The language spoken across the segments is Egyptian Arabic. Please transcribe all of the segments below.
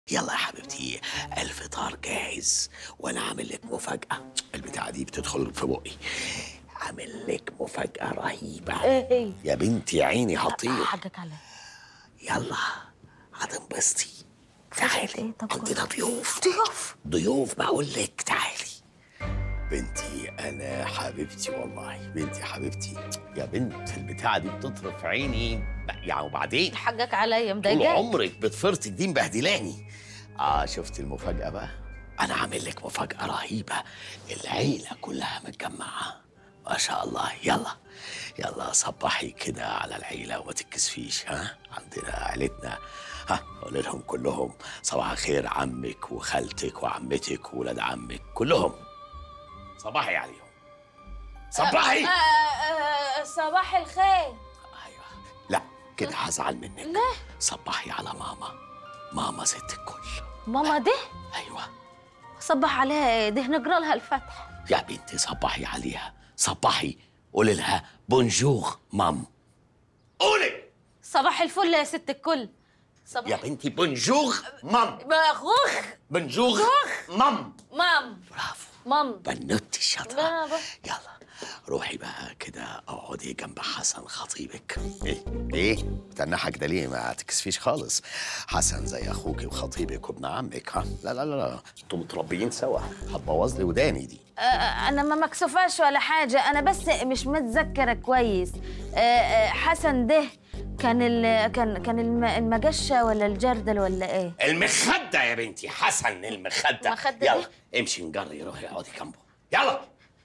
يلا يا حبيبتي الفطار جاهز وانا عامل لك مفاجأة البتاعة دي بتدخل في بقي عامل لك مفاجأة رهيبة ايه هي يا بنتي عيني هطير حقك عليا يلا هتنبسطي تعالي إيه؟ طب عندنا ضيوف ضيوف ضيوف بقول لك تعالي بنتي انا حبيبتي والله بنتي حبيبتي يا بنت البتاعة دي بتطرف عيني يعني وبعدين حقك عليا طول مضايقاك عمرك بتفرتك دي مبهدلاني اه شفت المفاجأة بقى أنا عامل لك مفاجأة رهيبة العيلة كلها متجمعة ما شاء الله يلا يلا صبحي كده على العيلة وما تتكسفيش ها عندنا عيلتنا ها قول لهم كلهم صباح الخير عمك وخالتك وعمتك وولاد عمك كلهم صباحي عليهم صبحي آه، آه، صباح الخير ايوه لا كده هزعل منك ليه؟ صبحي على ماما ماما ست الكل ماما ده ايوه صبح عليها ايه ده نقرا لها الفتح يا بنتي صبحي عليها صبحي قولي لها بونجور مام قولي صباح الفل يا ست الكل يا صباح بنتي بونجور مام بخوخ بونجور مام مام برافو مام بنوتي الشاطرة برافو. يلا روحي بقى كده اقعدي جنب حسن خطيبك ايه ايه بتنحك ده ليه ما تكسفيش خالص حسن زي اخوك وخطيبك وابن عمك ها لا لا لا لا انتوا متربيين سوا هتبوظ لي وداني دي آه، انا ما مكسوفاش ولا حاجه انا بس مش متذكره كويس آه، آه، حسن ده كان ال كان كان الم- المجشه ولا الجردل ولا ايه المخدة يا بنتي حسن المخدة المخدة يلا دي؟ امشي نجري روحي اقعدي جنبه يلا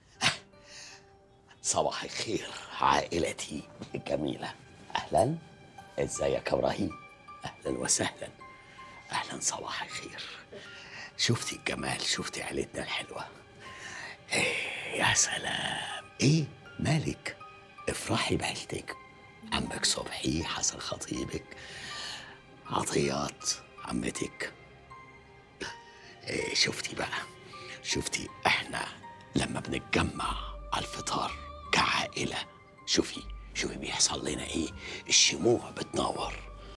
صباح الخير عائلتي الجميلة أهلا ازيك يا إبراهيم أهلا وسهلا أهلا صباح الخير شفتي الجمال شفتي عيلتنا الحلوة إيه يا سلام إيه مالك افرحي بعيلتك عمك صبحي حسن خطيبك عطيات عمتك إيه شفتي بقى شفتي احنا لما بنتجمع على الفطار كعائلة شوفي شوفي بيحصل لنا ايه الشموع بتنور